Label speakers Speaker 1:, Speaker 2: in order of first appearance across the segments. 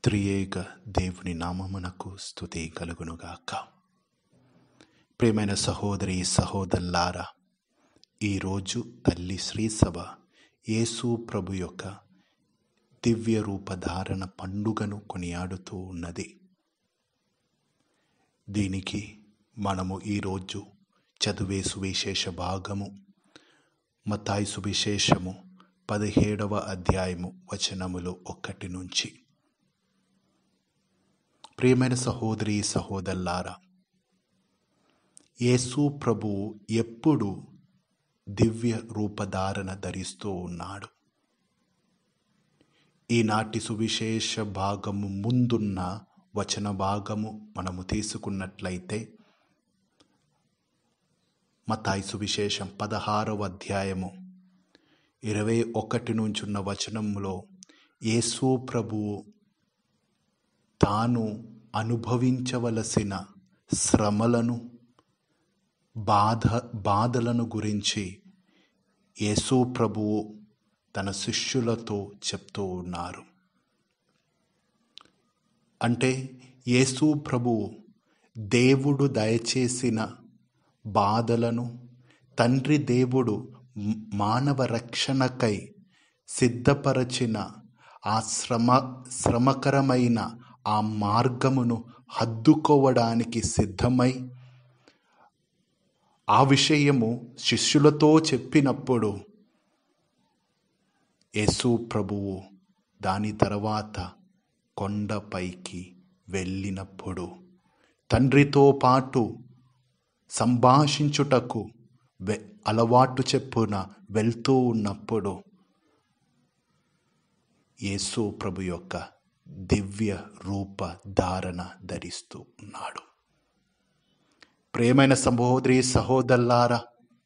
Speaker 1: త్రియేక దేవుని నామమునకు స్థుతి కలుగునుగాక ప్రియమైన సహోదరి సహోదరులారా ఈరోజు తల్లి శ్రీసభ యేసు ప్రభు యొక్క దివ్య రూపధారణ పండుగను కొనియాడుతూ ఉన్నది దీనికి మనము ఈరోజు చదివే సువిశేష భాగము మతాయి సువిశేషము పదిహేడవ అధ్యాయము వచనములు ఒకటి నుంచి ప్రియమైన సహోదరి సహోదరులారా యేసు ప్రభు ఎప్పుడు దివ్య రూపధారణ ధరిస్తూ ఉన్నాడు ఈనాటి సువిశేష భాగము ముందున్న వచన భాగము మనము తీసుకున్నట్లయితే మతాయి సువిశేషం పదహారవ అధ్యాయము ఇరవై ఒకటి నుంచున్న వచనంలో యేసు ప్రభువు తాను అనుభవించవలసిన శ్రమలను బాధ బాధలను గురించి యేసు ప్రభువు తన శిష్యులతో చెప్తూ ఉన్నారు అంటే యేసు ప్రభువు దేవుడు దయచేసిన బాధలను తండ్రి దేవుడు మానవ రక్షణకై సిద్ధపరచిన ఆ శ్రమ శ్రమకరమైన ఆ మార్గమును హద్దుకోవడానికి సిద్ధమై ఆ విషయము శిష్యులతో చెప్పినప్పుడు యేసు ప్రభువు దాని తర్వాత కొండపైకి వెళ్ళినప్పుడు తండ్రితో పాటు సంభాషించుటకు వె అలవాటు చెప్పున వెళ్తూ ఉన్నప్పుడు యేసు ప్రభు యొక్క దివ్య రూప ధారణ ధరిస్తూ ఉన్నాడు ప్రేమైన సహోదరి సహోదరులారా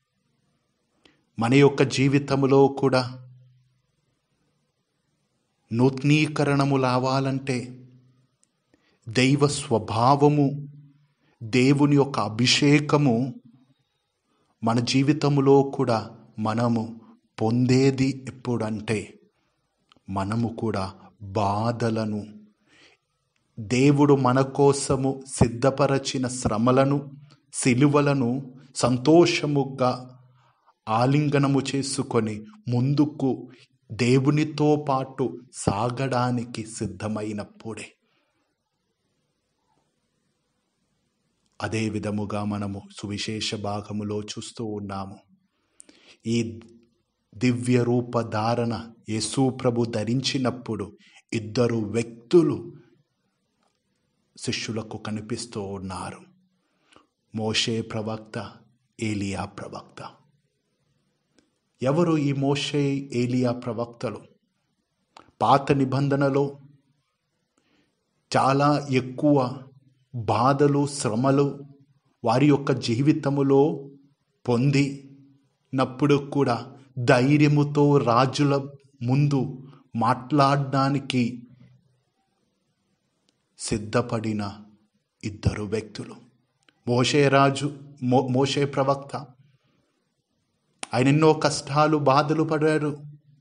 Speaker 1: మన యొక్క జీవితంలో కూడా నూతనీకరణము లావాలంటే దైవ స్వభావము దేవుని యొక్క అభిషేకము మన జీవితంలో కూడా మనము పొందేది ఎప్పుడంటే మనము కూడా బాధలను దేవుడు మన కోసము సిద్ధపరచిన శ్రమలను సిలువలను సంతోషముగా ఆలింగనము చేసుకొని ముందుకు దేవునితో పాటు సాగడానికి సిద్ధమైనప్పుడే అదే విధముగా మనము సువిశేష భాగములో చూస్తూ ఉన్నాము ఈ దివ్య రూప ధారణ యేసు ప్రభు ధరించినప్పుడు ఇద్దరు వ్యక్తులు శిష్యులకు కనిపిస్తూ ఉన్నారు మోషే ప్రవక్త ఏలియా ప్రవక్త ఎవరు ఈ మోషే ఏలియా ప్రవక్తలు పాత నిబంధనలో చాలా ఎక్కువ బాధలు శ్రమలు వారి యొక్క జీవితములో పొందినప్పుడు కూడా ధైర్యముతో రాజుల ముందు మాట్లాడడానికి సిద్ధపడిన ఇద్దరు వ్యక్తులు మోషే రాజు మో మోషే ప్రవక్త ఆయన ఎన్నో కష్టాలు బాధలు పడారు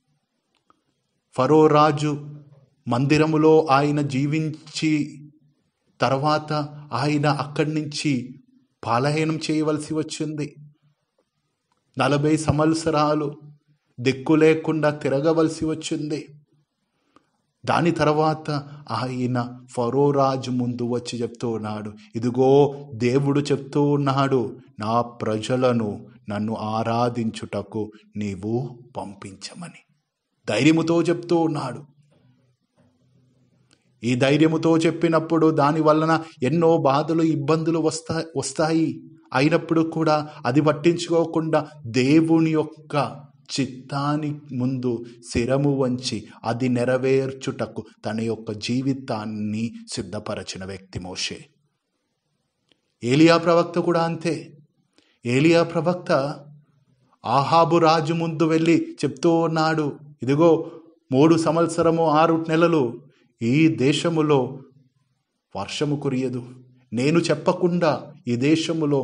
Speaker 1: ఫరో రాజు మందిరములో ఆయన జీవించి తర్వాత ఆయన అక్కడి నుంచి పాలహీనం చేయవలసి వచ్చింది నలభై సంవత్సరాలు దిక్కు లేకుండా తిరగవలసి వచ్చింది దాని తర్వాత ఆయన ఫరో రాజు ముందు వచ్చి చెప్తూ ఉన్నాడు ఇదిగో దేవుడు చెప్తూ ఉన్నాడు నా ప్రజలను నన్ను ఆరాధించుటకు నీవు పంపించమని ధైర్యముతో చెప్తూ ఉన్నాడు ఈ ధైర్యముతో చెప్పినప్పుడు దాని వలన ఎన్నో బాధలు ఇబ్బందులు వస్తా వస్తాయి అయినప్పుడు కూడా అది పట్టించుకోకుండా దేవుని యొక్క చిత్తాని ముందు శిరము వంచి అది నెరవేర్చుటకు తన యొక్క జీవితాన్ని సిద్ధపరచిన వ్యక్తి మోషే ఏలియా ప్రవక్త కూడా అంతే ఏలియా ప్రవక్త ఆహాబు రాజు ముందు వెళ్ళి చెప్తూ ఉన్నాడు ఇదిగో మూడు సంవత్సరము ఆరు నెలలు ఈ దేశములో వర్షము కురియదు నేను చెప్పకుండా ఈ దేశములో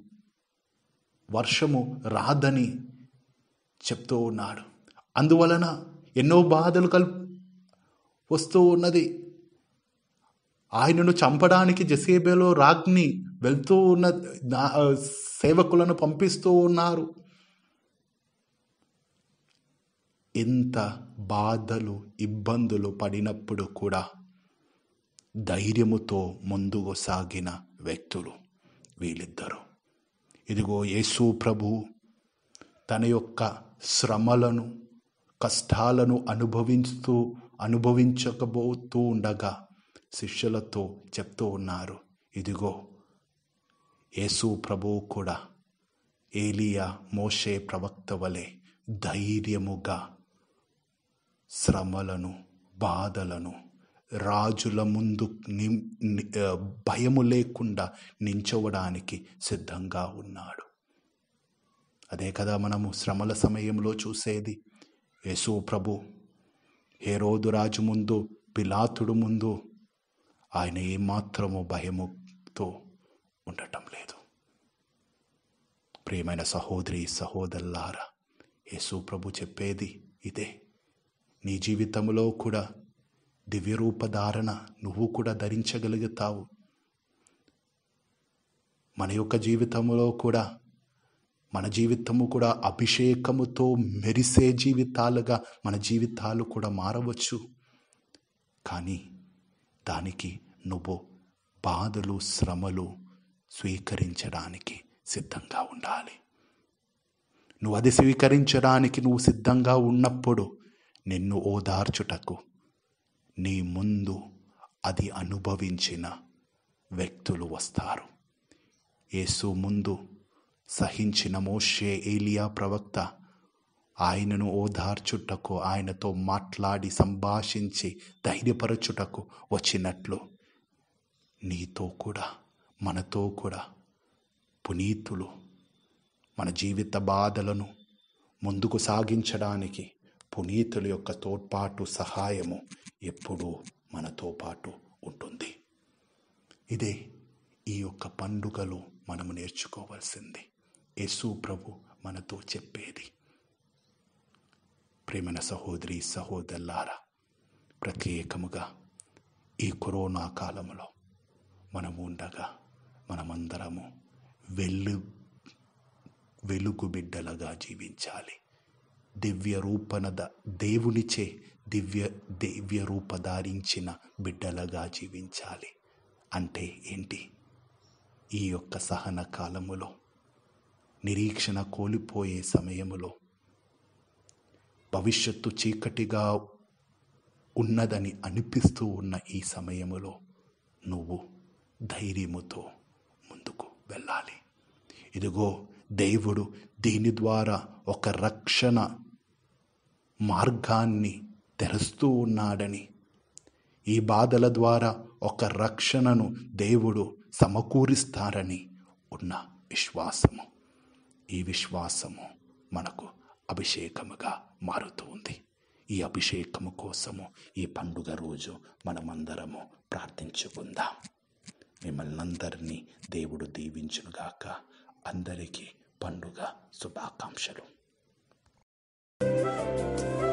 Speaker 1: వర్షము రాదని చెప్తూ ఉన్నాడు అందువలన ఎన్నో బాధలు కల్ వస్తూ ఉన్నది ఆయనను చంపడానికి జసేబేలో రాజ్ని వెళ్తూ ఉన్న నా- సేవకులను పంపిస్తూ ఉన్నారు ఎంత బాధలు ఇబ్బందులు పడినప్పుడు కూడా ధైర్యముతో ముందుకు సాగిన వ్యక్తులు వీళ్ళిద్దరు ఇదిగో యేసు ప్రభు తన యొక్క శ్రమలను కష్టాలను అనుభవిస్తూ అనుభవించకపోతూ ఉండగా శిష్యులతో చెప్తూ ఉన్నారు ఇదిగో యేసు ప్రభువు కూడా ఏలియా మోషే ప్రవక్త వలె ధైర్యముగా శ్రమలను బాధలను రాజుల ముందు ని- ని- ఆ, భయము లేకుండా నించవడానికి సిద్ధంగా ఉన్నాడు అదే కదా మనము శ్రమల సమయంలో చూసేది యేసు ప్రభు హేరోదు రాజు ముందు పిలాతుడు ముందు ఆయన ఏమాత్రము భయముతో ఉండటం లేదు ప్రియమైన సహోదరి సహోదరులారా యేసు ప్రభు చెప్పేది ఇదే నీ జీవితంలో కూడా దివ్యరూప ధారణ నువ్వు కూడా ధరించగలుగుతావు మన యొక్క జీవితంలో కూడా మన జీవితము కూడా అభిషేకముతో మెరిసే జీవితాలుగా మన జీవితాలు కూడా మారవచ్చు కానీ దానికి నువ్వు బాధలు శ్రమలు స్వీకరించడానికి సిద్ధంగా ఉండాలి నువ్వు అది స్వీకరించడానికి నువ్వు సిద్ధంగా ఉన్నప్పుడు నిన్ను ఓదార్చుటకు నీ ముందు అది అనుభవించిన వ్యక్తులు వస్తారు యేసు ముందు సహించిన మోషే ఏలియా ప్రవక్త ఆయనను ఓదార్చుటకు ఆయనతో మాట్లాడి సంభాషించి ధైర్యపరచుటకు వచ్చినట్లు నీతో కూడా మనతో కూడా పునీతులు మన జీవిత బాధలను ముందుకు సాగించడానికి పునీతుల యొక్క తోడ్పాటు సహాయము ఎప్పుడూ మనతో పాటు ఉంటుంది ఇదే ఈ యొక్క పండుగలో మనము నేర్చుకోవాల్సింది యేసు ప్రభు మనతో చెప్పేది ప్రేమన సహోదరి సహోదరులారా ప్రత్యేకముగా ఈ కరోనా కాలంలో మనము ఉండగా మనమందరము వెళ్ళు వెలుగు బిడ్డలుగా జీవించాలి దివ్య రూపణ ద- దేవునిచే దివ్య దివ్య రూప ధారించిన బిడ్డలుగా జీవించాలి అంటే ఏంటి ఈ యొక్క సహన కాలములో నిరీక్షణ కోల్పోయే సమయములో భవిష్యత్తు చీకటిగా ఉన్నదని అనిపిస్తూ ఉన్న ఈ సమయములో నువ్వు ధైర్యముతో ముందుకు వెళ్ళాలి ఇదిగో దేవుడు దీని ద్వారా ఒక రక్షణ మార్గాన్ని తెరుస్తూ ఉన్నాడని ఈ బాధల ద్వారా ఒక రక్షణను దేవుడు సమకూరిస్తారని ఉన్న విశ్వాసము ఈ విశ్వాసము మనకు అభిషేకముగా మారుతూ ఉంది ఈ అభిషేకము కోసము ఈ పండుగ రోజు మనమందరము ప్రార్థించుకుందాం మిమ్మల్ని అందరినీ దేవుడు దీవించునుగాక అందరికీ పండుగ శుభాకాంక్షలు